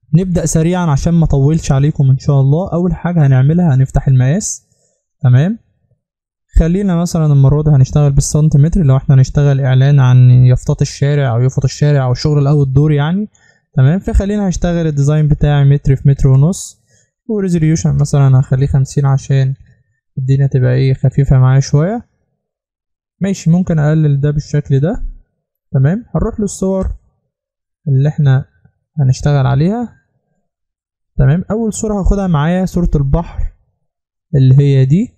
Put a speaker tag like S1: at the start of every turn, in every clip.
S1: نبدأ سريعا عشان ما اطولش عليكم ان شاء الله اول حاجة هنعملها هنفتح المقاس تمام خلينا مثلا المرة دي هنشتغل بالسنتيمتر لو احنا هنشتغل اعلان عن يافطات الشارع او يافط الشارع او الشغل الاوت دور يعني تمام فخلينا هشتغل الديزاين بتاعي متر في متر ونص وريزوليوشن مثلا هخليه خمسين عشان الدنيا تبقى ايه خفيفة معايا شوية ماشي ممكن اقلل ده بالشكل ده تمام هنروح للصور اللي احنا هنشتغل عليها تمام اول صورة هاخدها معايا صورة البحر اللي هي دي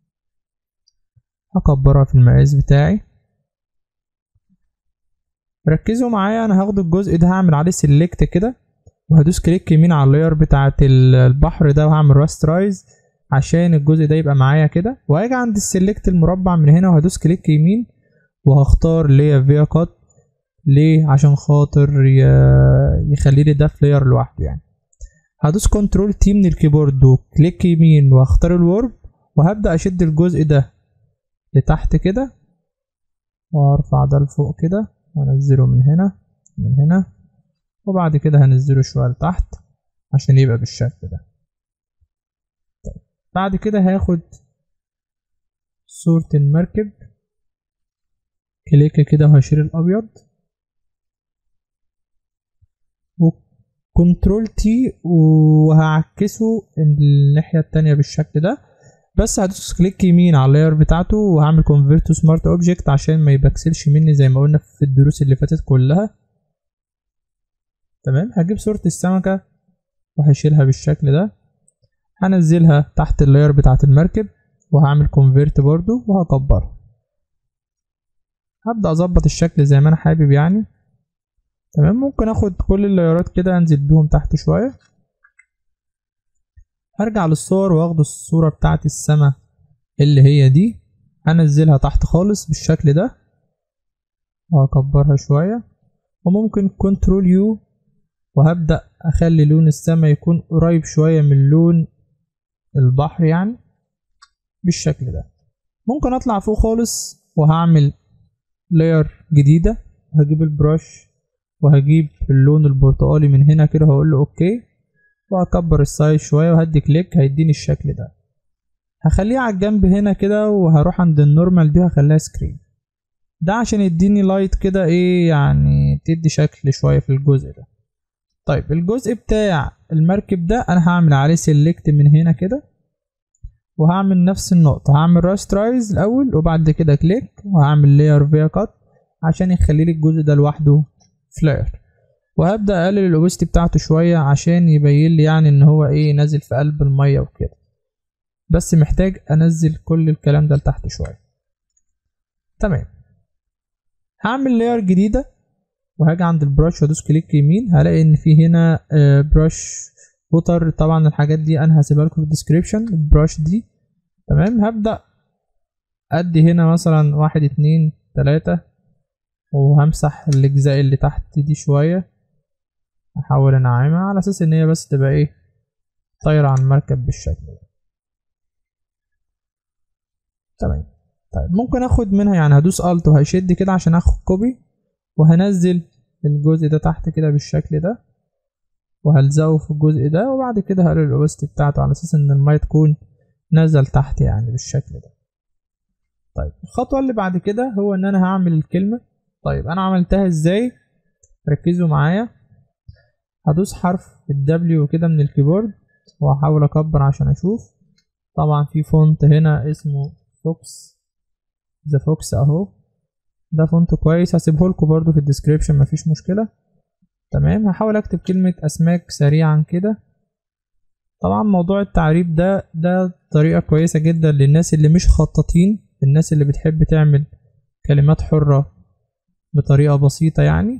S1: هكبرها في المقاس بتاعي ركزوا معايا انا هاخد الجزء ده هعمل عليه سيلكت كده وهدوس كليك يمين على اللاير بتاعة البحر ده وهعمل راسترايز عشان الجزء ده يبقى معايا كده وهاجي عند السيلكت المربع من هنا وهدوس كليك يمين وهختار ليا فيا كات ليه عشان خاطر يخلي لي ده في لاير لوحده يعني هدوس كنترول تي من الكيبورد وكليك يمين واختار الورب وهبدأ اشد الجزء ده لتحت كده وارفع ده لفوق كده وانزله من هنا من هنا وبعد كده هنزله شوية لتحت عشان يبقى بالشكل ده طيب. بعد كده هاخد صورة المركب كليك كده وهشيل الابيض وكنترول تي وهعكسه الناحية التانية بالشكل ده بس هدوس كليك يمين على اللاير بتاعته وهعمل كونفيرت تو سمارت اوبجكت عشان ما يبكسلش مني زي ما قلنا في الدروس اللي فاتت كلها تمام هجيب صورة السمكة وهشيلها بالشكل ده هنزلها تحت اللاير بتاعة المركب وهعمل كونفيرت برضو وهكبرها هبدأ اظبط الشكل زي ما انا حابب يعني تمام ممكن اخد كل اللايرات كده انزل بيهم تحت شوية هرجع للصور واخد الصورة بتاعة السما اللي هي دي هنزلها تحت خالص بالشكل ده وهكبرها شوية وممكن كنترول يو وهبدأ اخلي لون السما يكون قريب شوية من لون البحر يعني بالشكل ده ممكن اطلع فوق خالص وهعمل لاير جديدة هجيب البرش وهجيب اللون البرتقالي من هنا كده هقول له اوكي وهكبر السايز شوية وهدي كليك هيديني الشكل ده هخليه على الجنب هنا كده وهروح عند النورمال دي وهخليها سكرين ده عشان يديني لايت كده ايه يعني تدي شكل شوية في الجزء ده طيب الجزء بتاع المركب ده انا هعمل عليه سيلكت من هنا كده وهعمل نفس النقطة هعمل راسترايز الاول وبعد كده كليك وهعمل لاير فيا كات عشان يخلي لي الجزء ده لوحده فلاير وهبدأ اقلل الاوبستي بتاعته شوية عشان يبين لي يعني ان هو ايه نازل في قلب المية وكده بس محتاج انزل كل الكلام ده لتحت شوية تمام هعمل لاير جديدة وهاجي عند البراش وادوس كليك يمين هلاقي ان في هنا براش فوتر طبعا الحاجات دي انا هسيبها لكم في الديسكريبشن البراش دي تمام هبدأ ادي هنا مثلا واحد اتنين تلاتة وهمسح الاجزاء اللي تحت دي شوية احاول انعمها على اساس ان هي بس تبقى ايه طايرة على المركب بالشكل ده تمام طيب ممكن اخد منها يعني هدوس الت وهيشد كده عشان اخد كوبي وهنزل الجزء ده تحت كده بالشكل ده وهلزقه في الجزء ده وبعد كده هقلل الاوبستي بتاعته على اساس ان المية تكون نزل تحت يعني بالشكل ده طيب الخطوة اللي بعد كده هو ان انا هعمل الكلمة طيب انا عملتها ازاي ركزوا معايا هدوس حرف الدبليو كده من الكيبورد وهحاول اكبر عشان اشوف طبعا في فونت هنا اسمه فوكس ذا فوكس اهو ده فونت كويس هسيبه لكم برضو في الديسكريبشن مفيش مشكلة تمام هحاول اكتب كلمة اسماك سريعا كده طبعا موضوع التعريب ده ده طريقة كويسة جدا للناس اللي مش خطاطين الناس اللي بتحب تعمل كلمات حرة بطريقة بسيطة يعني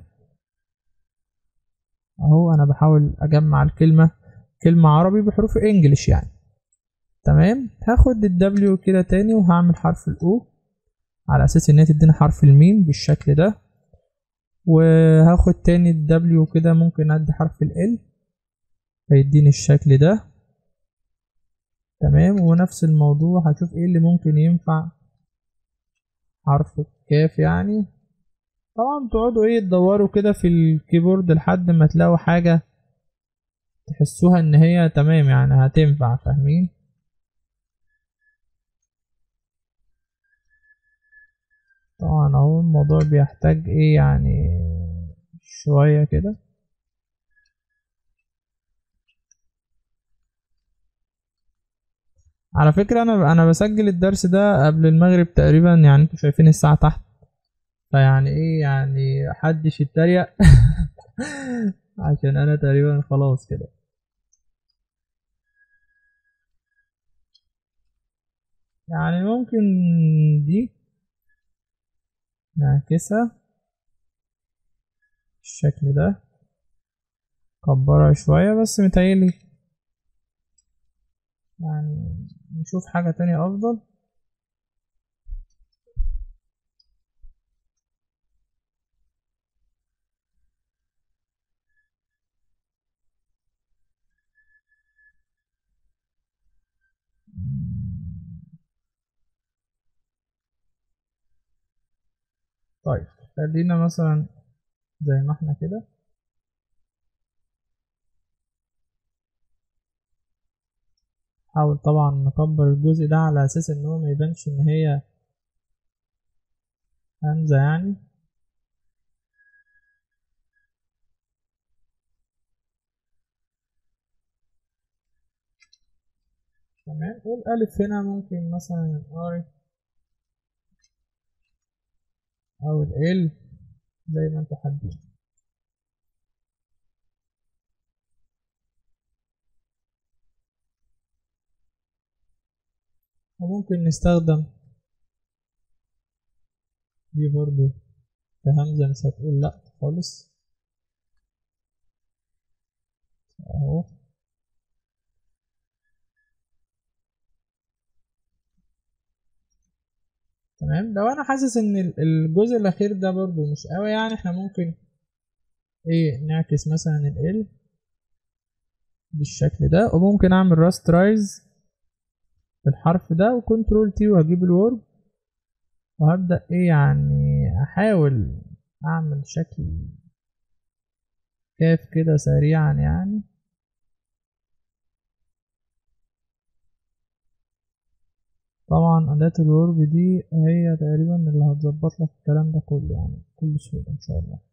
S1: اهو انا بحاول اجمع الكلمة كلمة عربي بحروف انجلش يعني تمام هاخد الدبليو كده تاني وهعمل حرف الاو على اساس ان هي تدينا حرف الميم بالشكل ده وهاخد تاني الدبليو كده ممكن ادي حرف ال هيديني الشكل ده تمام ونفس الموضوع هشوف ايه اللي ممكن ينفع حرف الكاف يعني طبعا تقعدوا ايه تدوروا كده في الكيبورد لحد ما تلاقوا حاجة تحسوها ان هي تمام يعني هتنفع فاهمين طبعا اهو الموضوع بيحتاج ايه يعني شوية كده على فكرة انا انا بسجل الدرس ده قبل المغرب تقريبا يعني انتوا شايفين الساعة تحت فيعني ايه يعني محدش يتريق عشان انا تقريبا خلاص كده يعني ممكن دي نعكسها بالشكل ده كبرها شوية بس متهيألي يعني نشوف حاجة تانية أفضل طيب خلينا مثلا زي ما احنا كده حاول طبعا نكبر الجزء ده على اساس ان هو ما يبانش ان هي همزة يعني تمام والألف هنا ممكن مثلا الاي أو ال زي ما انتوا حابين وممكن نستخدم دي برضو كهمزة مش هتقول لأ خالص اهو تمام لو انا حاسس ان الجزء الاخير ده برضو مش قوي يعني احنا ممكن ايه نعكس مثلا ال بالشكل ده وممكن اعمل راسترايز الحرف ده وكنترول تي وهجيب الورد وهبدأ ايه يعني احاول اعمل شكل كاف كده سريعا يعني طبعا أداة الورب دي هي تقريبا اللي هتظبط لك الكلام ده كله يعني بكل سهولة إن شاء الله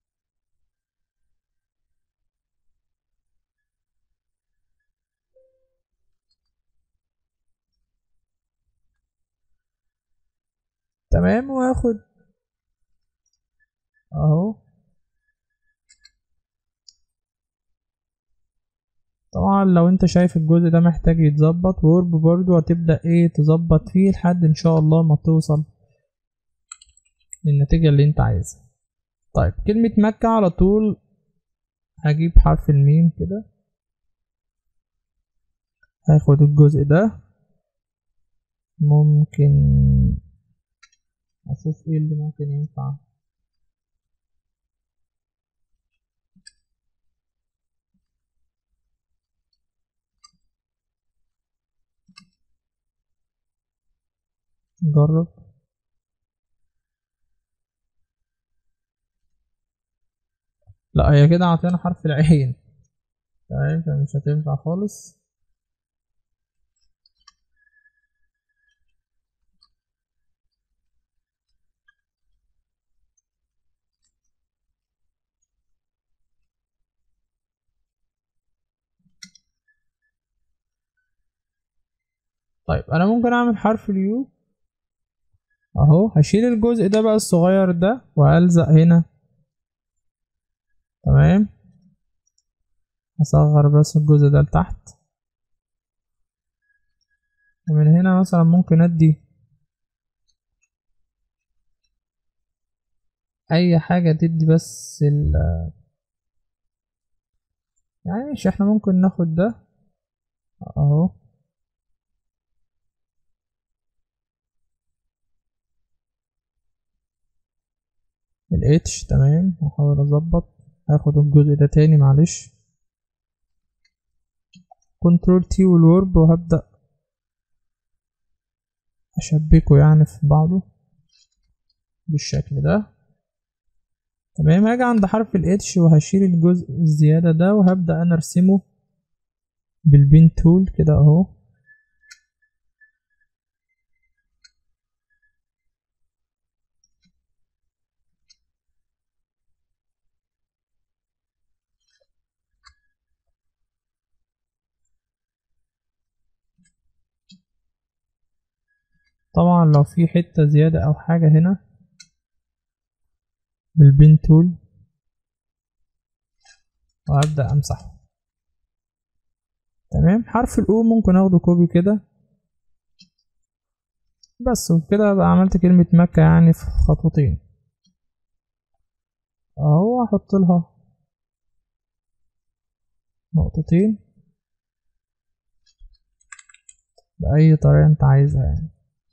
S1: تمام واخد اهو طبعا لو انت شايف الجزء ده محتاج يتظبط وورب برضو هتبدأ ايه تظبط فيه لحد ان شاء الله ما توصل للنتيجة اللي انت عايزها طيب كلمة مكة على طول هجيب حرف الميم كده هاخد الجزء ده ممكن اشوف ايه اللي ممكن ينفع نجرب لا هي كده عطينا حرف العين تمام فمش هتنفع خالص طيب انا ممكن اعمل حرف اليو اهو هشيل الجزء ده بقى الصغير ده والزق هنا تمام هصغر بس الجزء ده لتحت ومن هنا مثلا ممكن ادي اي حاجة تدي بس ال يعني مش احنا ممكن ناخد ده اهو الاتش تمام هحاول اظبط هاخد الجزء ده تاني معلش كنترول تي والورب وهبدأ اشبكه يعني في بعضه بالشكل ده تمام هاجي عند حرف الاتش وهشيل الجزء الزيادة ده وهبدأ انا ارسمه بالبين تول كده اهو طبعا لو في حتة زيادة او حاجة هنا بالبين تول وابدأ امسحه تمام حرف الاو ممكن اخده كوبي كده بس وكده بقى عملت كلمة مكة يعني في خطوتين اهو احط لها نقطتين بأي طريقة انت عايزها يعني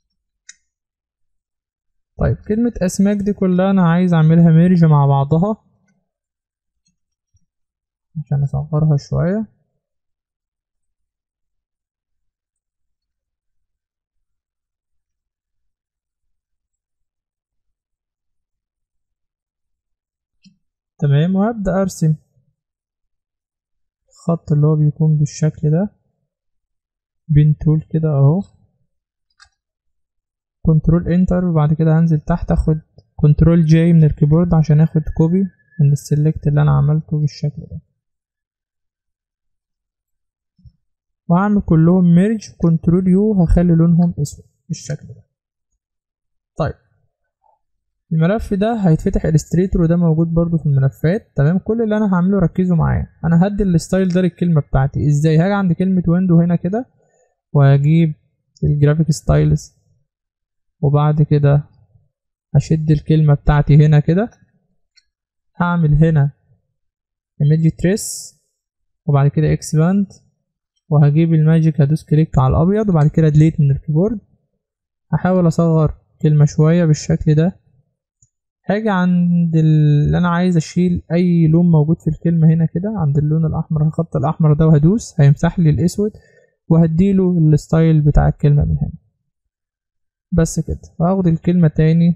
S1: طيب كلمة أسماك دي كلها أنا عايز أعملها ميرج مع بعضها عشان أصغرها شوية تمام وهبدأ أرسم الخط اللي هو بيكون بالشكل ده بين تول كده أهو كنترول انتر وبعد كده هنزل تحت اخد كنترول جي من الكيبورد عشان اخد كوبي من السلكت اللي انا عملته بالشكل ده وهعمل كلهم ميرج كنترول يو هخلي لونهم اسود بالشكل ده طيب الملف ده هيتفتح الستريتور وده موجود برضو في الملفات تمام كل اللي انا هعمله ركزوا معايا انا هدي الستايل ده للكلمه بتاعتي ازاي هاجي عند كلمه ويندو هنا كده وهجيب الجرافيك ستايلز وبعد كده هشد الكلمة بتاعتي هنا كده هعمل هنا image trace وبعد كده expand وهجيب الماجيك هدوس كليك على الابيض وبعد كده delete من الكيبورد هحاول اصغر كلمة شوية بالشكل ده هاجي عند اللي انا عايز اشيل اي لون موجود في الكلمة هنا كده عند اللون الاحمر الخط الاحمر ده وهدوس هيمسح لي الاسود وهديله الستايل بتاع الكلمة من هنا بس كده هاخد الكلمة تاني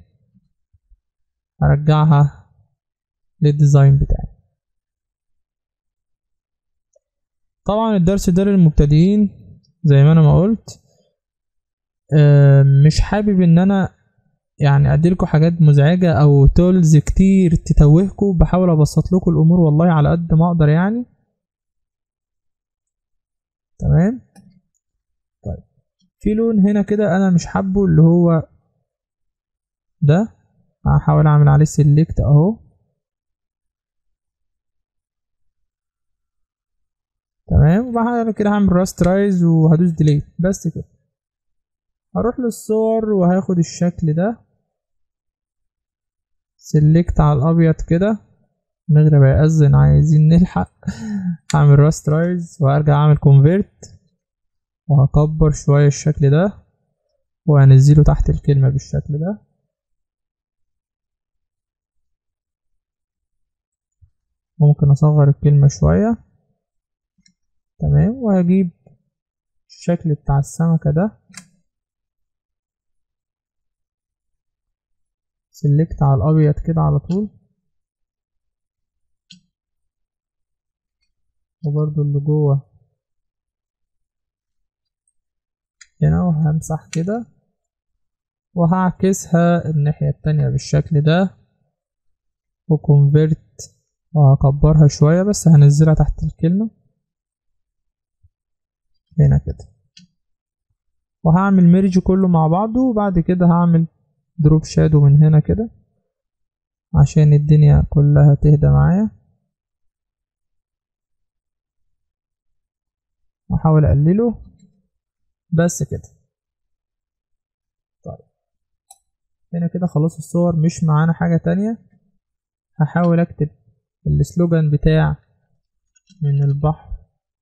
S1: ارجعها للديزاين بتاعي طبعا الدرس ده للمبتدئين زي ما انا ما قلت مش حابب ان انا يعني اديلكوا حاجات مزعجة او تولز كتير تتوهكوا بحاول ابسط لكم الامور والله على قد ما اقدر يعني تمام طيب في لون هنا كده انا مش حابه اللي هو ده هحاول اعمل عليه سيلكت اهو تمام وبعد كده هعمل راسترايز وهدوس ديليت بس كده هروح للصور وهاخد الشكل ده سيلكت على الابيض كده المغرب هيأذن عايزين نلحق هعمل راسترايز وهرجع اعمل كونفيرت وهكبر شوية الشكل ده وهنزله تحت الكلمة بالشكل ده ممكن اصغر الكلمة شوية تمام وهجيب الشكل بتاع السمكة ده سلكت على الابيض كده على طول وبرضو اللي جوه هنا وهمسح كده وهعكسها الناحية التانية بالشكل ده وكونفرت وهكبرها شوية بس هنزلها تحت الكلمة هنا كده وهعمل ميرج كله مع بعضه وبعد كده هعمل دروب شادو من هنا كده عشان الدنيا كلها تهدى معايا واحاول اقلله بس كده طيب هنا كده خلاص الصور مش معانا حاجة تانية هحاول اكتب السلوجان بتاع من البحر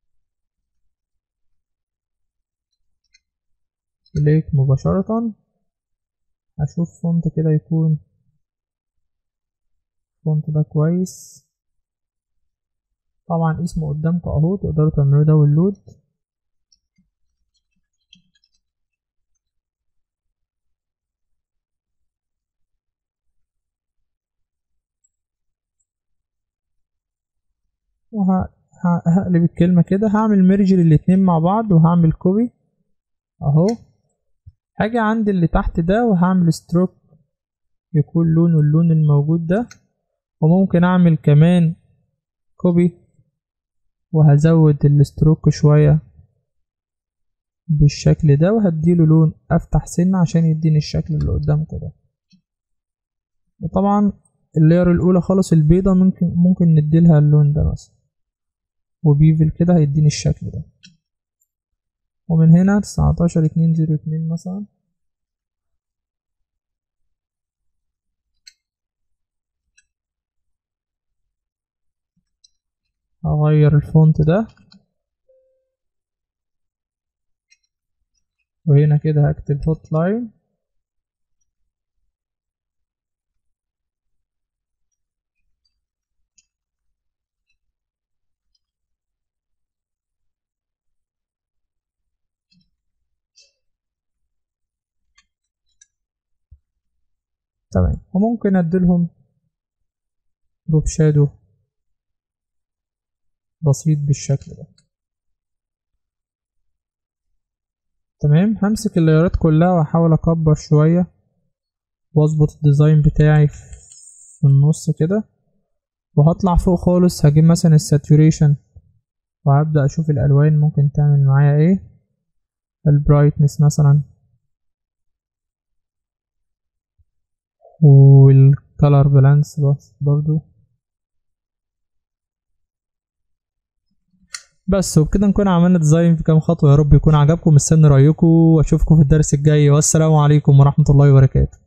S1: إليك مباشرة هشوف فونت كده يكون فونت ده كويس طبعا اسمه قدامكم اهو تقدروا تعملوا داونلود ه- هقلب الكلمة كده هعمل ميرج للاتنين مع بعض وهعمل كوبي اهو هاجي عند اللي تحت ده وهعمل ستروك يكون لونه اللون الموجود ده وممكن اعمل كمان كوبي وهزود الستروك شوية بالشكل ده وهديله لون افتح سنة عشان يديني الشكل اللي قدامكم ده وطبعا اللاير الاولى خالص البيضة ممكن ممكن نديلها اللون ده مثلا وبيفل كده هيديني الشكل ده ومن هنا تسعتاشر اتنين زيرو اتنين مثلا هغير الفونت ده وهنا كده هكتب هوت لاين تمام وممكن اديلهم روب شادو بسيط بالشكل ده تمام همسك اللايرات كلها واحاول اكبر شوية واظبط الديزاين بتاعي في النص كده وهطلع فوق خالص هجيب مثلا الساتوريشن وهبدأ اشوف الالوان ممكن تعمل معايا ايه البرايتنس مثلا والكالر بالانس بس برضو بس وبكده نكون عملنا ديزاين في كام خطوة يا رب يكون عجبكم مستني رأيكم واشوفكم في الدرس الجاي والسلام عليكم ورحمة الله وبركاته